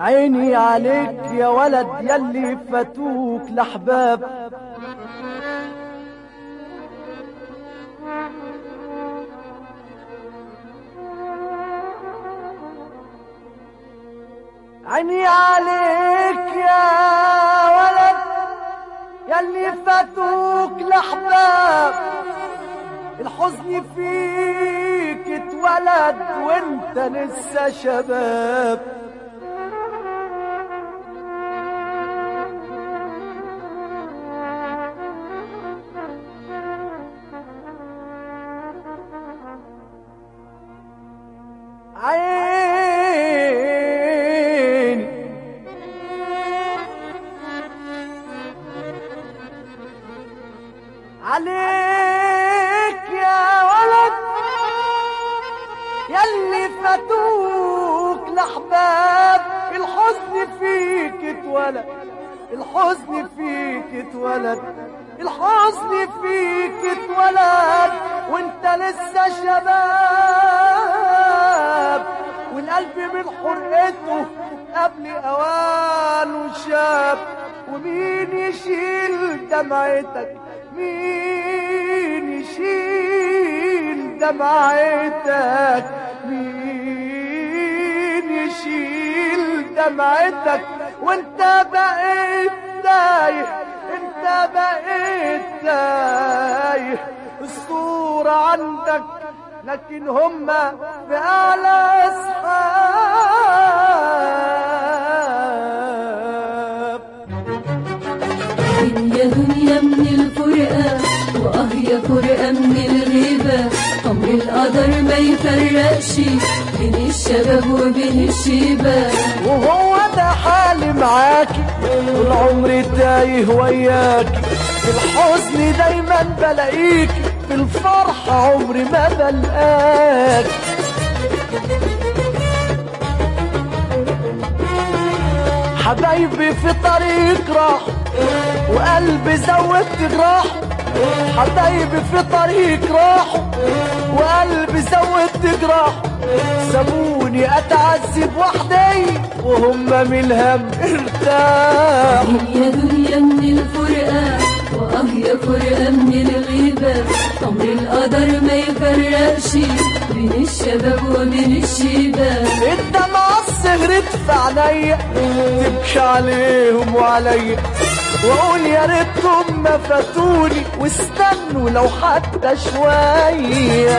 عيني عليك يا ولد يلي فاتوك لحباب عيني عليك يا ولد يلي فاتوك لحباب الحزن فيك اتولد وانت لسه شباب عيني عليك يا ولد يلي فاتوك لحباب الحزن فيك اتولد الحزن فيك اتولد الحزن فيك اتولد وانت لسه شباب والقلب من حرقته قبل اوانه شاب ومين يشيل دمعتك مين يشيل دمعتك مين يشيل دمعتك وانت بقيت تايه انت بقيت تايه الصورة عندك لكن هما في أعلى أصحاب دنيا دنيا من الفرقة واه يا فرقة من الغيبة عمر القدر ما يفرقش بين الشباب وبين الشيبة وهو ده حالي معاكي طول عمري تايه وياكي في الحزن دايما بلاقيكي في الفرح عمري ما بلقاك حبايبي في طريق راح وقلبي زودت جراح حبايبي في طريق راحوا وقلبي زودت جراح سابوني اتعذب وحدي وهم من الهم ارتاحوا دنيا دنيا من الفرقة واه يا فرقة من الغيبة عمر القدر ما يفرقش بين الشباب وبين الشيبة الدمعة الصغرت في عينيا تبكي عليهم وعليا واقول يا ريتهم ما فاتوني واستنوا لو حتى شويه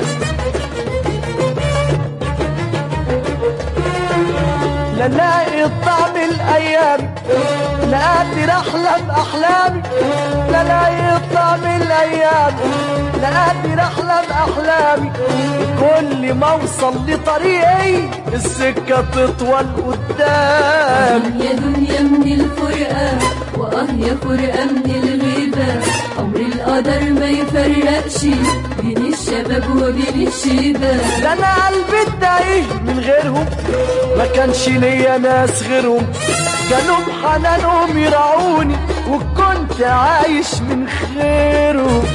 لا لاقي طعم الايام لا قادر احلم احلامي لا لاقي طعم الايام لا قادر احلم احلامي كل ما اوصل لطريقي السكه تطول قدامي دنيا دنيا من الفرقة واه يا فرقة من الغيبة عمر القدر ما يفرقش بين الشباب وبين الشيبة ده انا قلبي تايه من غيرهم ما كانش ليا ناس غيرهم كانوا بحنانهم يرعوني وكنت عايش من خيرهم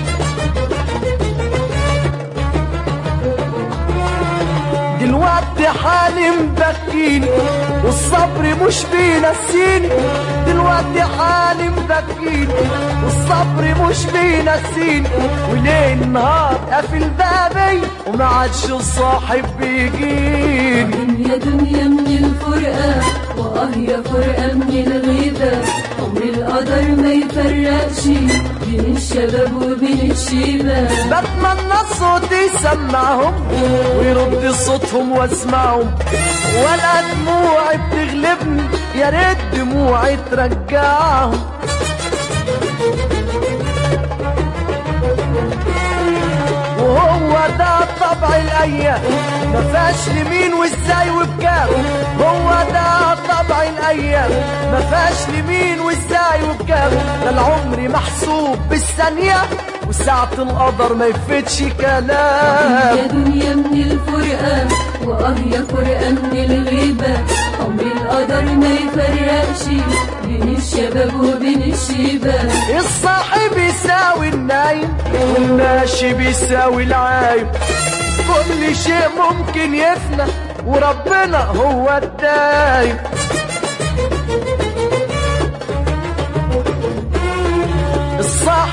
دلوقتي حالي مبكيني والصبر مش بينسيني دلوقتي حالي مبكيني والصبر مش بينسيني وليل نهار قافل بابي وما عادش صاحب بيجيني دنيا دنيا من الفرقة واه يا فرقة من الغيبة عمر القدر ما يفرقش بين الشباب وبين الشيبة بتمنى الصوت يسمعهم ويرد صوتهم واسمعهم ولا دموعي بتغلبني يا ريت دموعي ترجعهم وهو ده طبع الايام ما فيهاش لمين وازاي وبكام هو ده طبع الايام ما فيهاش لمين وازاي وبكام ده العمر محسوب بالثانيه وساعة القدر ما يفتش كلام يا دنيا من الفرقة واه يا فرقة من الغيبة عمر القدر ما يفرقش بين الشباب وبين الشيبة الصاحب يساوي النايم والماشي بيساوي العايم كل شيء ممكن يفنى وربنا هو الدايم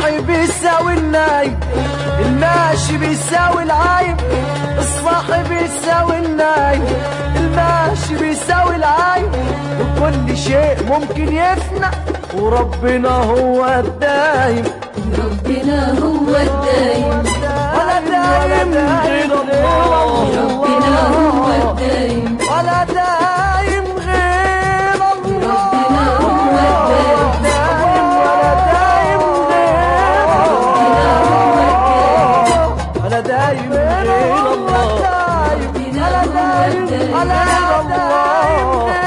الصاحي بيساوي النايم الماشي بيساوي العايم الصاحي بيساوي النايم الماشي بيساوي العايم وكل شيء ممكن يفنى وربنا هو الدايم ربنا هو الدايم ولا دايم غير الله ربنا هو الدايم ولا دايم غير الله ربنا هو الدايم دايم ولا دايم غير الله ولا دايم غير الله ربنا هو الدايم ولا دايم غير الله